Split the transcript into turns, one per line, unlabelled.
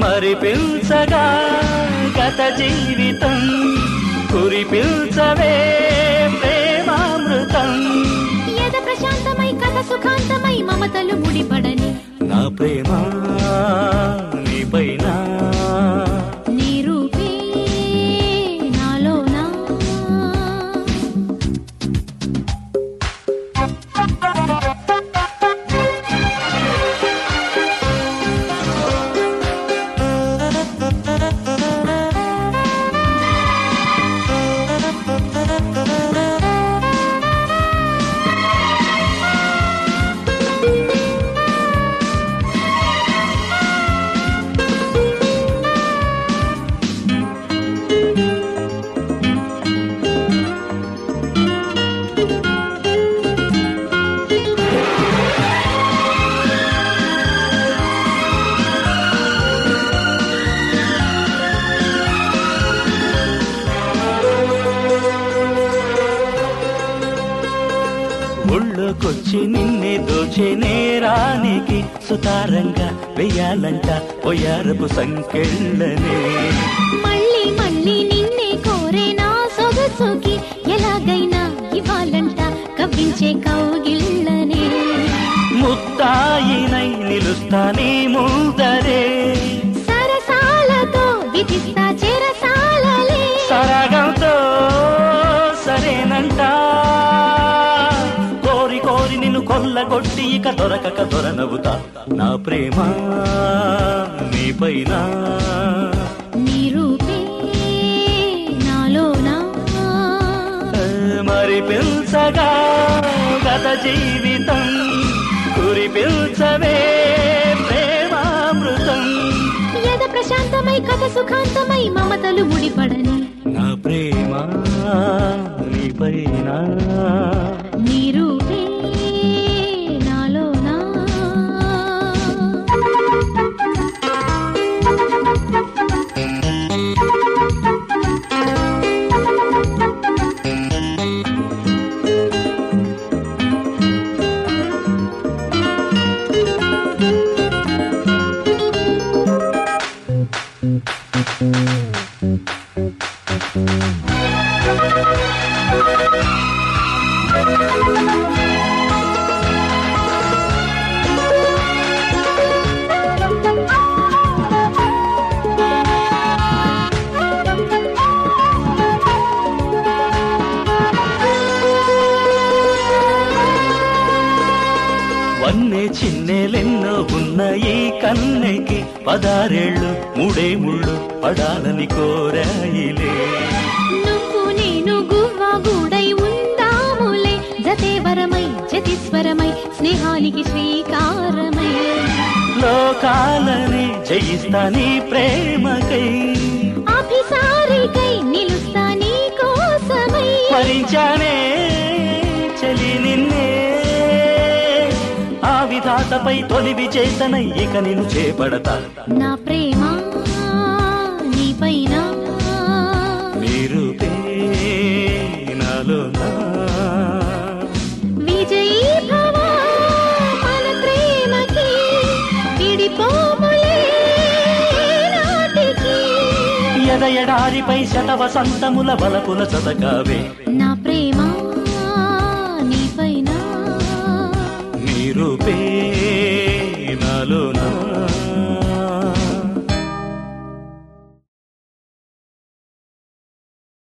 మరి పిల్చగా గత జీవితం కురిపిల్చవే ప్రేమామృతం
ఎద ప్రశాంతమై కథ సుఖాంతమై మమతలు ముడిపడని
నా ప్రేమ నీపైన
నీ రూపే నాలోనా
ఒళ్ళోకొచ్చి నిన్నే దోచే నేరానికి సుతారంగా వెయ్యాలంట ఒయ్యారపు సంకెళ్ళనే
మళ్ళీ మళ్ళీ నిన్నే కోరే నా సొగసుకి ఎలాగైనా ఇవ్వాలంట కవ్వించే కౌగిళ్ళనే
ముత్తాయినై నిలుస్తానే ముందరే
సరసాలతో విధిస్తా చెరసాలలే
సరగంతో సరేనంట కోరి కోరి నిన్ను కొల్లగొట్టి ఇక దొరకక దొరనవుతా నా ప్రేమ నీపైన
నీ రూపే నాలోనా
మరి పిల్చగా గత జీవితం కురిపిల్చవే ప్రేమామృతం
ఎద ప్రశాంతమై కథ సుఖాంతమై మమతలు ముడిపడని
నా ప్రేమ నీపైన
నీ రూపే నాలోనా
వన్నే చిన్నెలెన్నో ఉన్న ఈ కన్నెకి పదారేళ్ళు మూడే ముళ్ళు పడాలని కోరాయిలే
నువ్వు నేను గువ్వ గూడై ఉందాములే జతేవరమై జతిస్వరమై స్నేహానికి శ్రీకారమై
లోకాలని జయిస్తా నీ ప్రేమకై
అభిసారికై నిలుస్తా నీ కోసమై
మరించానే చలి నిన్నే ఆ విధాతపై తొలివి చేతన ఇక నిన్ను చేపడతా
నా ప్రేమ నీపైన
మీరు నాలో నా
విజయీ భవ మన ప్రేమకి విడిపోములే నాటికి
ఎద ఎడారిపై శత వసంతముల బలపుల చదకావే
నా ప్రేమ నీపైన
మీరు పే